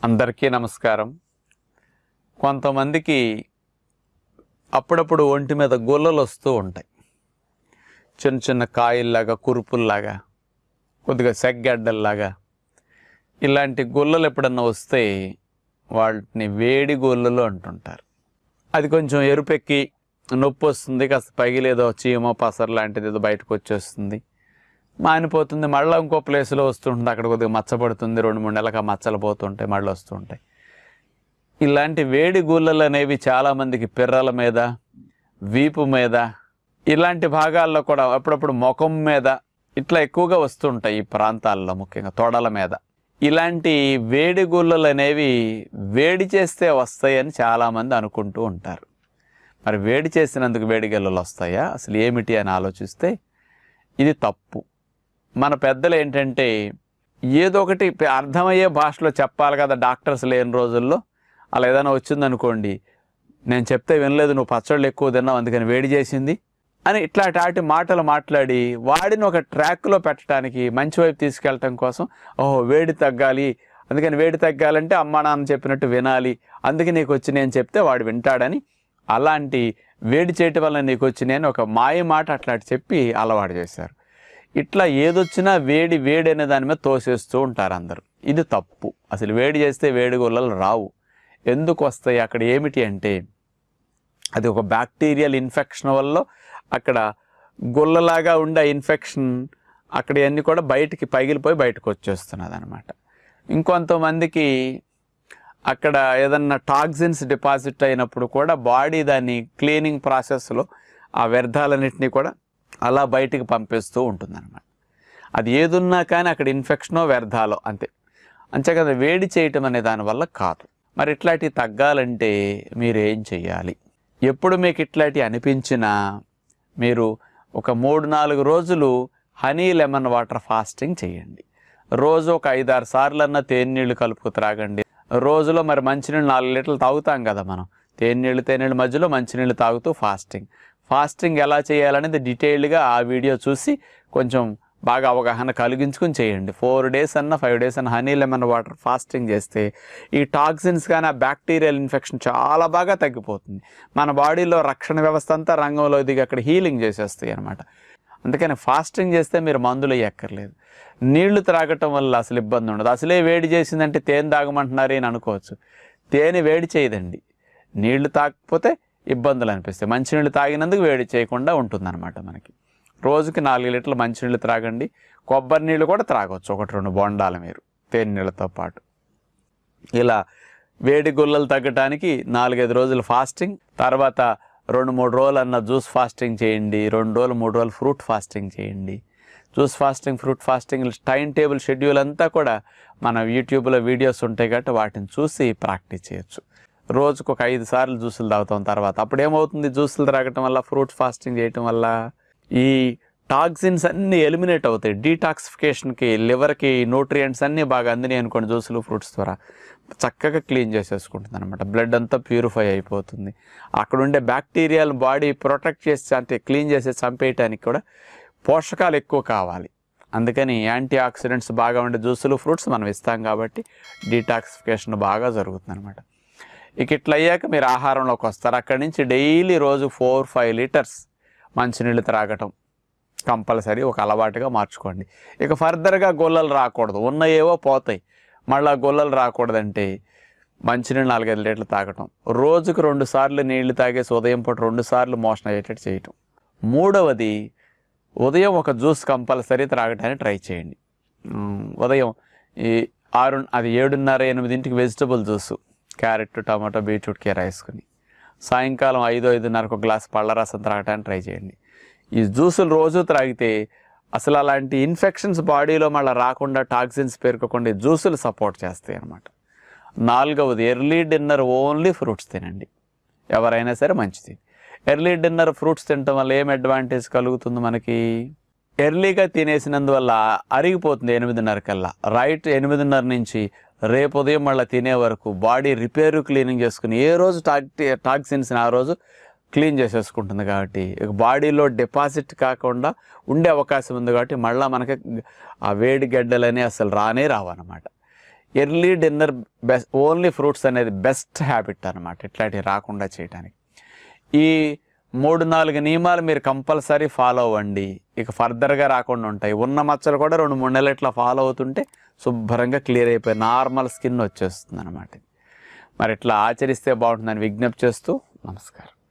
అందరికీ నమస్కారం కొంతమందికి అప్పుడప్పుడు ఒంటి మీద గుల్లలు వస్తూ ఉంటాయి చిన్న చిన్న కాయల్లాగా కురుపుల్లాగా కొద్దిగా సెగ్గడ్డల్లాగా ఇలాంటి గుల్లలు ఎప్పుడన్నా వస్తే వాటిని వేడి గుల్లలు అంటుంటారు అది కొంచెం ఎరుపెక్కి నొప్పి వస్తుంది కాస్త పగిలేదో చీమ పసరు లాంటిది ఏదో బయటకు వచ్చేస్తుంది మానిపోతుంది మళ్ళీ ఇంకో ప్లేస్లో వస్తుంటుంది అక్కడ కొద్దిగా మచ్చపడుతుంది రెండు మూడు నెలలకు ఆ మచ్చలు పోతుంటాయి మళ్ళీ వస్తుంటాయి ఇలాంటి వేడి గూళ్ళలు అనేవి చాలామందికి పిర్రల మీద వీపు మీద ఇలాంటి భాగాల్లో కూడా అప్పుడప్పుడు ముఖం మీద ఇట్లా ఎక్కువగా వస్తుంటాయి ఈ ప్రాంతాల్లో ముఖ్యంగా తొడల మీద ఇలాంటి వేడి గుల్లలు అనేవి వేడి చేస్తే వస్తాయని చాలామంది అనుకుంటూ ఉంటారు మరి వేడి చేసినందుకు వేడి గల్లలు వస్తాయా అసలు ఏమిటి అని ఆలోచిస్తే ఇది తప్పు మన పెద్దలు ఏంటంటే ఏదో ఒకటి ప- అర్థమయ్యే భాషలో చెప్పాలి కదా డాక్టర్స్ లేని రోజుల్లో అలా ఏదైనా వచ్చిందనుకోండి నేను చెప్తే వినలేదు నువ్వు పచ్చళ్ళు ఎక్కువ తిన్నావు అందుకని వేడి చేసింది అని ఇట్లాంటి ఆటి మాటలు మాట్లాడి వాడిని ఒక ట్రాక్లో పెట్టడానికి మంచి వైపు తీసుకెళ్ళటం కోసం ఓహో వేడి తగ్గాలి అందుకని వేడి తగ్గాలంటే అమ్మా నాన్న చెప్పినట్టు వినాలి అందుకే నీకు వచ్చి నేను చెప్తే వాడు వింటాడని అలాంటి వేడి చేయటం వల్ల నీకు వచ్చి నేను ఒక మాయ మాట అట్లాంటి చెప్పి అలవాటు చేశారు ఇట్లా ఏదొచ్చినా వేడి వేడి అనే దాని మీద తోసేస్తూ ఉంటారు అందరూ ఇది తప్పు అసలు వేడి చేస్తే వేడి గొల్లలు రావు ఎందుకు వస్తాయి అక్కడ ఏమిటి అంటే అది ఒక బ్యాక్టీరియల్ ఇన్ఫెక్షన్ వల్ల అక్కడ గుల్లలాగా ఉండే ఇన్ఫెక్షన్ అక్కడ అన్నీ కూడా బయటికి పగిలిపోయి బయటకు వచ్చేస్తున్నది అనమాట ఇంకొంతమందికి అక్కడ ఏదన్నా టాక్సిన్స్ డిపాజిట్ అయినప్పుడు కూడా బాడీ దాన్ని క్లీనింగ్ ప్రాసెస్లో ఆ వ్యర్థాలన్నింటినీ కూడా అలా బయటికి పంపిస్తూ ఉంటుందన్నమాట అది ఏదున్నా కానీ అక్కడ ఇన్ఫెక్షనో వ్యర్థాలో అంతే అంతే కదా వేడి చేయటం అనే దానివల్ల కాదు మరి ఇట్లాంటివి తగ్గాలంటే మీరు ఏం చెయ్యాలి ఎప్పుడు మీకు ఇట్లాంటివి అనిపించినా మీరు ఒక మూడు నాలుగు రోజులు హనీ లెమన్ వాటర్ ఫాస్టింగ్ చేయండి రోజు ఒక ఐదారు సార్లన్నా తేనీళ్ళు కలుపుకు త్రాగండి రోజులో మరి మంచినీళ్ళు నాలుగు లీటర్లు తాగుతాం కదా మనం తేనీళ్ళు తేనీళ్ళ మధ్యలో మంచినీళ్ళు తాగుతూ ఫాస్టింగ్ ఫాస్టింగ్ ఎలా చేయాలనేది డీటెయిల్డ్గా ఆ వీడియో చూసి కొంచెం బాగా అవగాహన కలిగించుకుని చేయండి ఫోర్ డేస్ అన్న ఫైవ్ డేస్ అన్న హనీ లెమన్ వాటర్ ఫాస్టింగ్ చేస్తే ఈ టాక్సిన్స్ కానీ ఆ బ్యాక్టీరియల్ ఇన్ఫెక్షన్ చాలా బాగా తగ్గిపోతుంది మన బాడీలో రక్షణ వ్యవస్థ అంతా రంగంలో దిగి అక్కడ హీలింగ్ చేసేస్తాయి అనమాట అందుకని ఫాస్టింగ్ చేస్తే మీరు మందులు ఎక్కర్లేదు నీళ్లు త్రాగటం వల్ల అసలు ఇబ్బంది ఉండదు అసలే వేడి చేసిందంటే తేనె తాగమంటున్నారు అని అనుకోవచ్చు తేనె వేడి చేయదండి నీళ్లు తాగకపోతే ఇబ్బందులు అనిపిస్తాయి మంచినీళ్ళు తాగినందుకు వేడి చేయకుండా ఉంటుందన్నమాట మనకి రోజుకి నాలుగు లీటర్లు మంచినీళ్ళు త్రాగండి కొబ్బరి నీళ్ళు కూడా త్రాగవచ్చు ఒకటి రెండు బొండాలు మీరు తేనె నీళ్ళతో పాటు ఇలా వేడి గుల్లలు తగ్గటానికి నాలుగైదు రోజులు ఫాస్టింగ్ తర్వాత రెండు మూడు రోజులు అన్న జ్యూస్ ఫాస్టింగ్ చేయండి రెండు రోజులు మూడు రోజులు ఫ్రూట్ ఫాస్టింగ్ చేయండి juice fasting fruit fasting time table schedule అంతా కూడా మన యూట్యూబ్లో వీడియోస్ ఉంటాయి కాబట్టి వాటిని చూసి ప్రాక్టీస్ చేయొచ్చు రోజుకు ఒక ఐదు సార్లు జ్యూసులు తాగుతాం తర్వాత అప్పుడు ఏమవుతుంది జ్యూసులు తాగటం వల్ల ఫ్రూట్ ఫాస్టింగ్ చేయటం వల్ల ఈ టాక్సిన్స్ అన్నీ ఎలిమినేట్ అవుతాయి డీటాక్సిఫికేషన్కి లివర్కి న్యూట్రియంట్స్ అన్నీ బాగా అందినాయి అనుకోండి జ్యూసులు ఫ్రూట్స్ ద్వారా చక్కగా క్లీన్ చేసేసుకుంటుంది అనమాట బ్లడ్ అంతా ప్యూరిఫై అయిపోతుంది అక్కడ ఉండే బ్యాక్టీరియాలు బాడీ ప్రొటెక్ట్ చేసి అంటే క్లీన్ చేసి చంపేయటానికి కూడా పోషకాలు ఎక్కువ కావాలి అందుకని యాంటీ ఆక్సిడెంట్స్ బాగా ఉండే జ్యూసులు ఫ్రూట్స్ మనం ఇస్తాం కాబట్టి డీటాక్సిఫికేషన్ బాగా జరుగుతుంది అనమాట ఇక ఇట్లా అయ్యాక మీరు ఆహారంలోకి వస్తారు అక్కడి నుంచి డైలీ రోజు ఫోర్ ఫైవ్ లీటర్స్ మంచినీళ్ళు త్రాగటం కంపల్సరీ ఒక అలవాటుగా మార్చుకోండి ఇక ఫర్దర్గా గొల్లలు రాకూడదు ఉన్నయేవో పోతాయి మళ్ళీ గొల్లలు రాకూడదంటే మంచినీళ్ళు నాలుగైదు లీటర్లు తాగటం రోజుకు రెండు సార్లు నీళ్లు తాగేసి ఉదయం పూట రెండు సార్లు మోషన్ అయ్యేటట్టు చేయటం మూడవది ఉదయం ఒక జ్యూస్ కంపల్సరీ త్రాగటానికి ట్రై చేయండి ఉమ్, ఉదయం ఈ ఆరు అది ఏడున్నర ఎనిమిదింటికి vegetable juice carrot tomato beetroot కీర వేసుకుని సాయంకాలం ఐదు ఐదున్నరకు ఒక గ్లాస్ పళ్ళ రసం త్రాగటానికి ట్రై చేయండి ఈ జ్యూసులు రోజు త్రాగితే అసలు అలాంటి ఇన్ఫెక్షన్స్ బాడీలో మళ్ళీ రాకుండా టాక్సిన్స్ పేరుకోకుండా ఈ జ్యూసులు సపోర్ట్ చేస్తాయి అన్నమాట నాలుగవది ఎర్లీ డిన్నర్ ఓన్లీ ఫ్రూట్స్ తినండి ఎవరైనా సరే మంచిది ఎర్లీ డిన్నర్ ఫ్రూట్స్ తినటం వల్ల ఏం అడ్వాంటేజ్ కలుగుతుంది మనకి ఎర్లీగా తినేసినందువల్ల అరిగిపోతుంది ఎనిమిదిన్నర కల్లా రైట్ ఎనిమిదిన్నర నుంచి రేపు ఉదయం మళ్ళీ తినే వరకు బాడీ రిపేరు క్లీనింగ్ చేసుకుని ఏ రోజు టాక్ టాక్సిన్స్ ఆ రోజు క్లీన్ చేసేసుకుంటుంది కాబట్టి ఇక బాడీలో డిపాజిట్ కాకుండా ఉండే అవకాశం ఉంది కాబట్టి మళ్ళీ మనకి ఆ వేడి గడ్డలని అసలు రానే రావన్నమాట early dinner best only fruits అనేది బెస్ట్ హ్యాబిట్ అనమాట ఇట్లాంటివి రాకుండా చేయడానికి ఈ మూడు నాలుగు నియమాలు మీరు కంపల్సరీ ఫాలో అవ్వండి ఇక ఫర్దర్గా రాకుండా ఉంటాయి ఉన్న మచ్చలు కూడా రెండు మూడు నెలలు ఇట్లా ఫాలో అవుతుంటే శుభ్రంగా క్లియర్ అయిపోయి నార్మల్ స్కిన్ వచ్చేస్తుంది అనమాట మరి ఇట్లా ఆచరిస్తే బాగుంటుందని విజ్ఞప్తి చేస్తూ నమస్కారం